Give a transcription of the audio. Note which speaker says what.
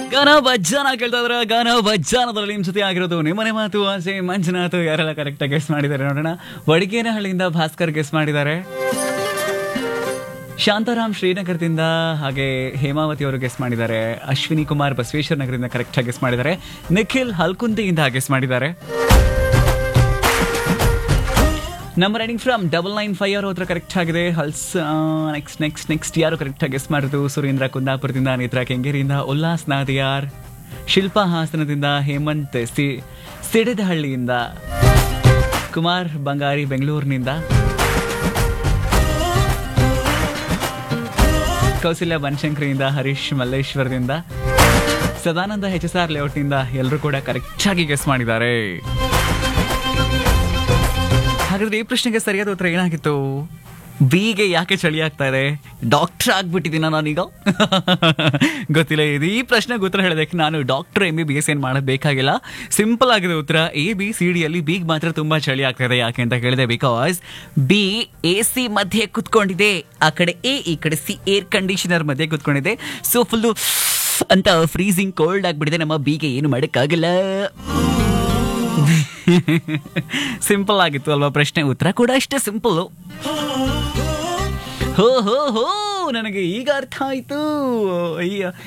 Speaker 1: ಗಾನ ಬಜ್ಜಾನ ಕೇಳ್ತಾ ಇದ್ರೆ ಗಾನ ಬಜ್ಜಾನದಲ್ಲಿ ನಿಮ್ ಜೊತೆ ಆಗಿರೋದು ನಿಮ್ಮನೆ ಮಾತು ಆಸೆ ಮಂಜುನಾಥ್ ಯಾರೆಲ್ಲ ಕರೆಕ್ಟ್ ಆಗಿ ಗೆಸ್ ಮಾಡಿದ್ದಾರೆ ನೋಡೋಣ ವಡಿಗೇನಹಳ್ಳಿಯಿಂದ ಭಾಸ್ಕರ್ ಗೆಸ್ ಮಾಡಿದ್ದಾರೆ ಶಾಂತಾರಾಮ್ ಶ್ರೀನಗರದಿಂದ ಹಾಗೆ ಹೇಮಾವತಿ ಅವರು ಗೆಸ್ ಮಾಡಿದ್ದಾರೆ ಅಶ್ವಿನಿ ಕುಮಾರ್ ಬಸವೇಶ್ವರ ನಗರದಿಂದ ಕರೆಕ್ಟ್ ಆಗಿ ಗೆಸ್ ಮಾಡಿದ್ದಾರೆ ನಿಖಿಲ್ ಹಲ್ಕುಂದಿಯಿಂದ ಗೆಸ್ ಮಾಡಿದ್ದಾರೆ number riding from double nine five ಅವ್ರ ಹತ್ರ ಕರೆಕ್ಟ್ ಆಗಿದೆ ಹಲ್ಸ್ ನೆಕ್ಸ್ಟ್ ನೆಕ್ಸ್ಟ್ ನೆಕ್ಸ್ಟ್ ಯಾರು ಕರೆಕ್ಟ್ ಆಗಿ ಗೆಸ್ ಮಾಡಿದ್ರು ಸುರೇಂದ್ರ ಕುಂದಾಪುರದಿಂದ ನೇತ್ರ ಕೆಂಗೇರಿಯಿಂದ ಉಲ್ಲಾಸ್ ನಾದಿಯಾರ್ ಶಿಲ್ಪಾ ಹಾಸನದಿಂದ ಹೇಮಂತ್ ಸಿ ಸಿಡಿದಹಳ್ಳಿಯಿಂದ ಕುಮಾರ್ ಬಂಗಾರಿ ಬೆಂಗಳೂರಿನಿಂದ ಕೌಸಲ್ಯ ಬನಶಂಕರಿಯಿಂದ ಹರೀಶ್ ಮಲ್ಲೇಶ್ವರದಿಂದ ಸದಾನಂದ ಎಚ್ ಎಸ್ ಆರ್ ಲೇಔಟ್ನಿಂದ ಎಲ್ಲರೂ ಕೂಡ ಕರೆಕ್ಟ್ ಆಗಿ ಗೆಸ್ ಮಾಡಿದ್ದಾರೆ ಹಾಗಾದ್ರೆ ಈ ಪ್ರಶ್ನೆಗೆ ಸರಿಯಾದ ಉತ್ತರ ಏನಾಗಿತ್ತು ಬಿಗೆ ಯಾಕೆ ಚಳಿ ಆಗ್ತಾ ಇದೆ ಡಾಕ್ಟರ್ ಆಗ್ಬಿಟ್ಟಿದ್ದೀನ ನಾನೀಗ ಗೊತ್ತಿಲ್ಲ ಇದು ಈ ಪ್ರಶ್ನೆಗೆ ಉತ್ತರ ಹೇಳೋದಕ್ಕೆ ನಾನು doctor M B B S ಏನು ಮಾಡೋದು ಬೇಕಾಗಿಲ್ಲ ಸಿಂಪಲ್ ಆಗಿದೆ ಉತ್ತರ ಎ ಬಿ ಸಿ ಡಿಯಲ್ಲಿ ಬಿಗ್ ಮಾತ್ರ ತುಂಬಾ ಚಳಿ ಆಗ್ತಾ ಇದೆ ಯಾಕೆ ಅಂತ ಕೇಳಿದೆ ಬಿಕಾಸ್ ಬಿ ಎ ಸಿ ಮಧ್ಯೆ ಕುತ್ಕೊಂಡಿದೆ ಆ ಕಡೆ ಎ ಈ ಕಡೆ ಸಿ ಏರ್ ಕಂಡೀಷನರ್ ಮಧ್ಯೆ ಕುತ್ಕೊಂಡಿದೆ ಸೊ ಫುಲ್ಲು ಅಂತ ಫ್ರೀಸಿಂಗ್ ಕೋಲ್ಡ್ ಆಗ್ಬಿಟ್ಟಿದೆ ನಮ್ಮ ಬಿಗೆ ಏನು ಮಾಡೋಕ್ಕಾಗಲ್ಲ ಸಿಂಪಲ್ ಆಗಿತ್ತು ಅಲ್ವಾ ಪ್ರಶ್ನೆ ಉತ್ತರ ಕೂಡ ಅಷ್ಟೇ ಸಿಂಪಲ್ ಹೋ ಹೋ ಹೋ ನನಗೆ ಈಗ ಅರ್ಥ ಆಯ್ತು ಅಯ್ಯ